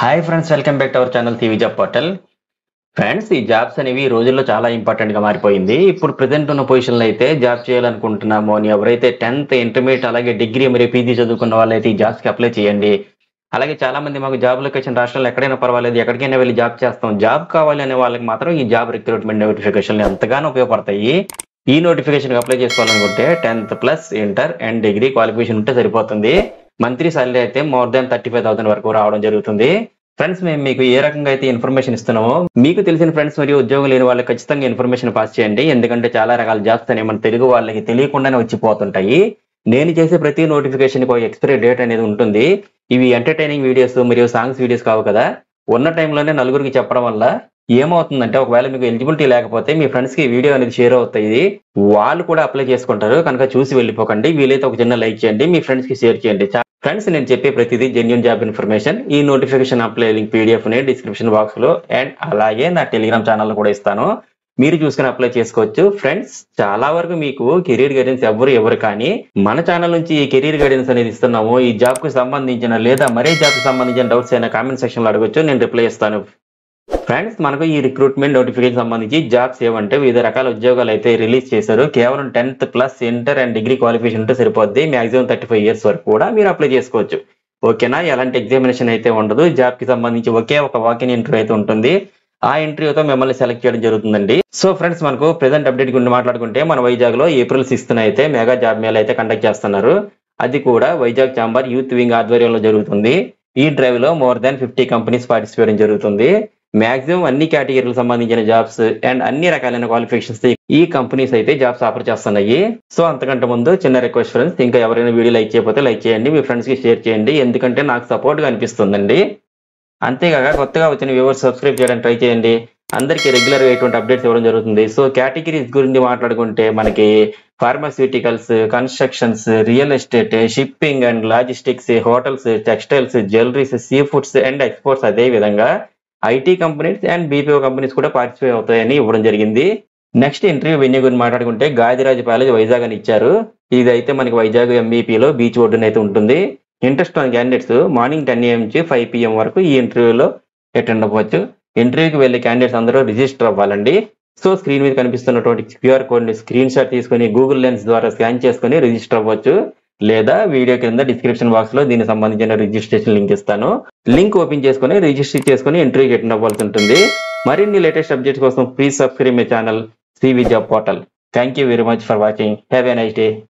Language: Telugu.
hi friends welcome back to our channel TV job portal friends ఈ జాబ్స్ అనేవి ఈ రోజుల్లో చాలా ఇంపార్టెంట్ గా మారిపోయింది ఇప్పుడు ప్రెసెంట్ ఉన్న పొజిషన్లో అయితే జాబ్ చేయాలనుకుంటున్నాము అని ఎవరైతే టెన్త్ ఇంటర్మీడియట్ అలాగే డిగ్రీ మరియు పీజీ చదువుకున్న వాళ్ళైతే ఈ జాబ్స్ కి అప్లై చేయండి అలాగే చాలా మంది మాకు జాబ్ లొకేషన్ రాష్ట్రాల్లో ఎక్కడైనా పర్వాలేదు ఎక్కడికైనా వెళ్ళి జాబ్ చేస్తాం జాబ్ కావాలి అనే వాళ్ళకి మాత్రం ఈ జాబ్ రిక్రూట్మెంట్ నోటిఫికేషన్లు ఎంతగానో ఉపయోగపడతాయి ఈ నోటిఫికేషన్ అప్లై చేసుకోవాలనుకుంటే tenth plus inter and degree qualification ఉంటే సరిపోతుంది మంత్లీ సాలరీ అయితే more than thirty five thousand వరకు రావడం జరుగుతుంది ఫ్రెండ్స్ మేము మీకు ఏ రకంగా అయితే ఇన్ఫర్మేషన్ ఇస్తున్నామో మీకు తెలిసిన ఫ్రెండ్స్ మరియు ఉద్యోగం లేని వాళ్ళకి ఖచ్చితంగా ఇన్ఫర్మేషన్ పాస్ చేయండి ఎందుకంటే చాలా రకాల జాబ్స్ అనేవి మన తెలుగు వాళ్ళకి తెలియకుండానే వచ్చిపోతుంటాయి నేను చేసే ప్రతి నోటిఫికేషన్ ఒక ఎక్స్పైరీ డేట్ అనేది ఉంటుంది ఇవి ఎంటర్టైనింగ్ వీడియోస్ మరియు సాంగ్స్ వీడియోస్ కావు కదా ఉన్న టైంలోనే నలుగురికి చెప్పడం వల్ల ఏమవుతుందంటే ఒకవేళ మీకు ఎలిజిబిలిటీ లేకపోతే మీ ఫ్రెండ్స్ కి వీడియో అనేది షేర్ అవుతాయి వాళ్ళు కూడా అప్లై చేసుకుంటారు కనుక చూసి వెళ్ళిపోకండి వీలైతే ఒక చిన్న లైక్ చేయండి మీ ఫ్రెండ్స్ కి షేర్ చేయండి ఫ్రెండ్స్ నేను చెప్పే ప్రతిదీ జెన్యున్ జాబ్ ఇన్ఫర్మేషన్ ఈ నోటిఫికేషన్ అప్లై లింక్ పీడిఎఫ్ ని డిస్క్రిప్షన్ బాక్స్ లో అండ్ అలాగే నా టెలిగ్రామ్ ఛానల్ కూడా ఇస్తాను మీరు చూసుకుని అప్లై చేసుకోవచ్చు ఫ్రెండ్స్ చాలా వరకు మీకు కెరీర్ గైడెన్స్ ఎవరు ఎవరు కానీ మన ఛానల్ నుంచి ఈ కెరీర్ గైడెన్స్ అనేది ఇస్తున్నాము ఈ జాబ్ కు సంబంధించిన లేదా మరే జాబ్ కు సంబంధించిన డౌట్స్ అయినా కామెంట్ సెక్షన్ లో అడగొచ్చు నేను రిప్లై ఇస్తాను ఫ్రెండ్స్ మనకు ఈ రిక్రూట్మెంట్ నోటిఫికేషన్ సంబంధించి జాబ్స్ ఏమంటే వివిధ రకాల ఉద్యోగాలు అయితే రిలీజ్ చేశారు కేవలం tenth plus inter and degree qualification ఉంటే సరిపోద్ది మాక్సిమం థర్టీ ఫైవ్ ఇయర్స్ వరకు కూడా మీరు అప్లై చేసుకోవచ్చు ఓకేనా ఎలాంటి ఎగ్జామినేషన్ అయితే ఉండదు జాబ్ కి సంబంధించి ఒకే ఒక వాకిన్ ఇంటర్వ్యూ అయితే ఉంటుంది ఆ ఇంటర్వ్యూతో మిమ్మల్ని సెలెక్ట్ చేయడం జరుగుతుందండి సో ఫ్రెండ్స్ మనకు ప్రెసెంట్ అప్డేట్ గురించి మాట్లాడుకుంటే మన వైజాగ్ లో ఏప్రిల్ సిక్స్త్ అయితే మెగా జాబ్ మేళ అయితే కండక్ట్ చేస్తున్నారు అది కూడా వైజాగ్ చాంబర్ యూత్ వింగ్ ఆధ్వర్యంలో జరుగుతుంది ఈ డ్రైవ్ లో more than fifty companies participate జరుగుతుంది మాక్సిమం అన్ని కేటగిరీలకు సంబంధించిన జాబ్స్ అండ్ అన్ని రకాలైన క్వాలిఫికేషన్స్ ఈ కంపెనీస్ అయితే జాబ్స్ ఆఫర్ చేస్తున్నాయి సో అంతకంటే ముందు చిన్న రిక్వెస్ట్ ఫ్రెండ్స్ ఇంకా ఎవరైనా వీడియో లైక్ చేయకపోతే లైక్ చేయండి మీ ఫ్రెండ్స్ కి షేర్ చేయండి ఎందుకంటే నాకు సపోర్ట్ గా అనిపిస్తుందండి అంతేకాక కొత్తగా వచ్చిన వ్యూవర్స్ సబ్స్క్రైబ్ చేయడానికి ట్రై చేయండి అందరికీ రెగ్యులర్ గా ఎటువంటి అప్డేట్స్ ఇవ్వడం జరుగుతుంది సో కేటగిరీస్ గురించి మాట్లాడుకుంటే మనకి pharmaceuticals constructions real estate shipping and logistics hotels textiles jewelleries sea foods and exports అదే విధంగా IT companies and BPO companies కూడా పార్టిసిపేట్ అవుతాయని ఇవ్వడం జరిగింది నెక్స్ట్ ఇంటర్వ్యూ వెన్యూ గురించి మాట్లాడుకుంటే గాదిరాజు కాలేజ్ వైజాగ్ అని ఇచ్చారు ఇదైతే మనకి వైజాగ్ ఎంబీపీలో బీచ్ ఒడ్డున అయితే ఉంటుంది ఇంట్రెస్ట్ ఉన్న క్యాండిడేట్స్ మార్నింగ్ టెన్ ఏఎం నుంచి ఫైవ్ పిఎం వరకు ఈ ఇంటర్వ్యూలో అటెండ్ అవ్వచ్చు ఇంటర్వ్యూకి వెళ్ళే క్యాండిడేట్స్ అందరూ రిజిస్టర్ అవ్వాలండి సో స్క్రీన్ మీద కనిపిస్తున్నటువంటి క్యూఆర్ కోడ్ ని స్క్రీన్ షాట్ తీసుకొని గూగుల్ లెన్స్ ద్వారా స్కాన్ చేసుకొని రిజిస్టర్ అవ్వచ్చు లేదా వీడియో కింద డిస్క్రిప్షన్ బాక్స్ లో దీనికి సంబంధించిన రిజిస్ట్రేషన్ లింక్ ఇస్తాను లింక్ ఓపెన్ చేసుకొని రిజిస్టర్ చేసుకొని ఇంటర్వ్యూకి అటెండ్ అవ్వాల్సి ఉంటుంది మరిన్ని లేటెస్ట్ అప్డేట్స్ కోసం please subscribe my channel Sri Vidya portal thank you very much for watching have a nice day